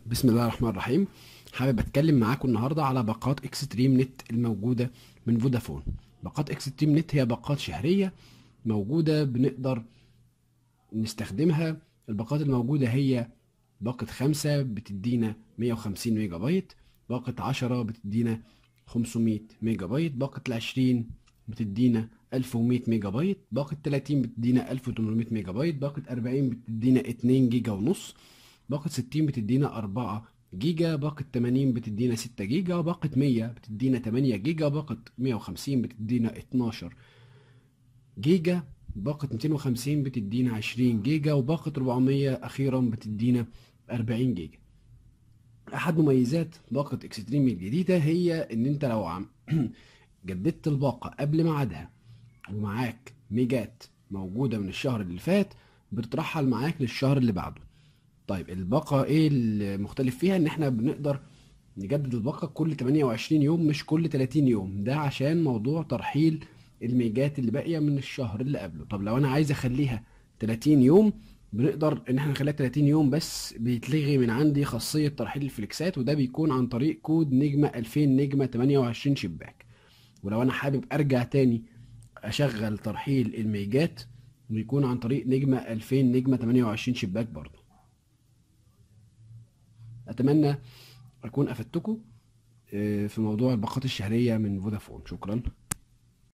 بسم الله الرحمن الرحيم حابب اتكلم معاكم النهارده على باقات اكستريم نت الموجوده من فودافون باقات اكستريم نت هي باقات شهريه موجوده بنقدر نستخدمها الباقات الموجوده هي باقة خمسة بتدينا 150 ميجا بايت باقة عشرة بتدينا 500 ميجا بايت باقة العشرين بتدينا 1100 ميجا بايت باقة 30 بتدينا 1800 ميجا بايت باقة 40 بتدينا 2 جيجا ونص باقة 60 بتدينا 4 جيجا باقة 80 بتدينا 6 جيجا باقة 100 بتدينا 8 جيجا باقة 150 بتدينا 12 جيجا باقة 250 بتدينا 20 جيجا وباقة 400 أخيرا بتدينا 40 جيجا أحد مميزات باقة اكستريم الجديدة هي إن أنت لو عم جددت الباقة قبل ميعادها ومعاك ميجات موجودة من الشهر اللي فات بتترحل معاك للشهر اللي بعده طيب الباقة ايه المختلف فيها ان احنا بنقدر نجدد الباقة كل 28 يوم مش كل 30 يوم ده عشان موضوع ترحيل الميجات اللي باقية من الشهر اللي قبله طب لو انا عايز اخليها 30 يوم بنقدر ان احنا نخليها 30 يوم بس بيتلغي من عندي خاصية ترحيل الفليكسات وده بيكون عن طريق كود نجمة 2000 نجمة 28 شباك ولو انا حابب ارجع تاني اشغل ترحيل الميجات بيكون عن طريق نجمة 2000 نجمة 28 شباك برضو اتمنى اكون افدتكم آه، في موضوع الباقات الشهرية من فودافون شكرا